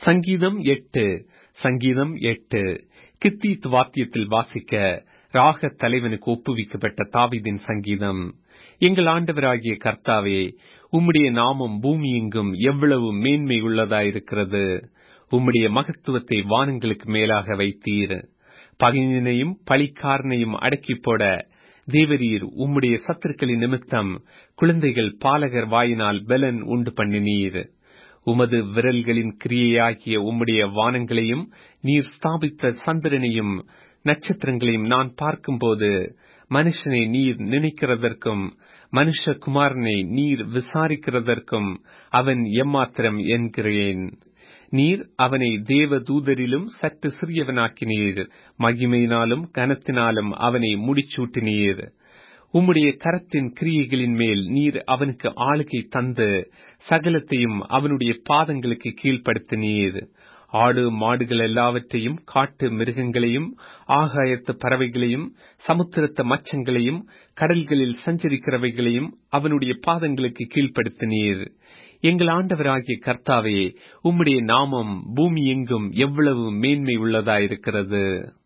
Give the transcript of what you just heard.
சங்கீதம் எட்டு சங்கீதம் எட்டு கித்தீத் வாத்தியத்தில் வாசிக்க ராக தலைவனுக்கு ஒப்புவிக்கப்பட்ட தாவீதின் சங்கீதம் எங்கள் ஆண்டவராகிய கர்த்தாவே உம்முடைய நாமம் பூமி எங்கும் எவ்வளவு மேன்மை உள்ளதாயிருக்கிறது உம்முடைய மகத்துவத்தை வானங்களுக்கு மேலாக வைத்தீர் பகைஞனையும் பழிக்காரனையும் அடக்கி போட தேவரீர் உம்முடைய சத்துருக்களின் நிமித்தம் குழந்தைகள் பாலகர் வாயினால் பலன் உண்டு பண்ணினீர் உமது விரல்களின் கிரியையாகிய உம்முடைய வானங்களையும் நீர் ஸ்தாபித்த சந்திரனையும் நட்சத்திரங்களையும் நான் பார்க்கும்போது மனுஷனை நீர் நினைக்கிறதற்கும் மனுஷகுமாரனை நீர் விசாரிக்கிறதற்கும் அவன் எம்மாத்திரம் என்கிறேன் நீர் அவனை தேவ தூதரிலும் சற்று சிறியவனாக்கினீர் மகிமையினாலும் கனத்தினாலும் அவனை முடிச்சூட்டினீர் உம்முடைய கரத்தின் கிரியைகளின் மேல் நீர் அவனுக்கு ஆளுகை தந்து சகலத்தையும் அவனுடைய பாதங்களுக்கு கீழ்ப்படுத்தினீர் ஆடு மாடுகள் எல்லாவற்றையும் காட்டு மிருகங்களையும் ஆகாயத்து பறவைகளையும் சமுத்திரத்து மச்சங்களையும் கடல்களில் சஞ்சரிக்கிறவைகளையும் அவனுடைய பாதங்களுக்கு கீழ்ப்படுத்தினீர் எங்கள் ஆண்டவராகிய கர்த்தாவே உம்முடைய நாமம் பூமி எங்கும் எவ்வளவு மேன்மை உள்ளதாயிருக்கிறது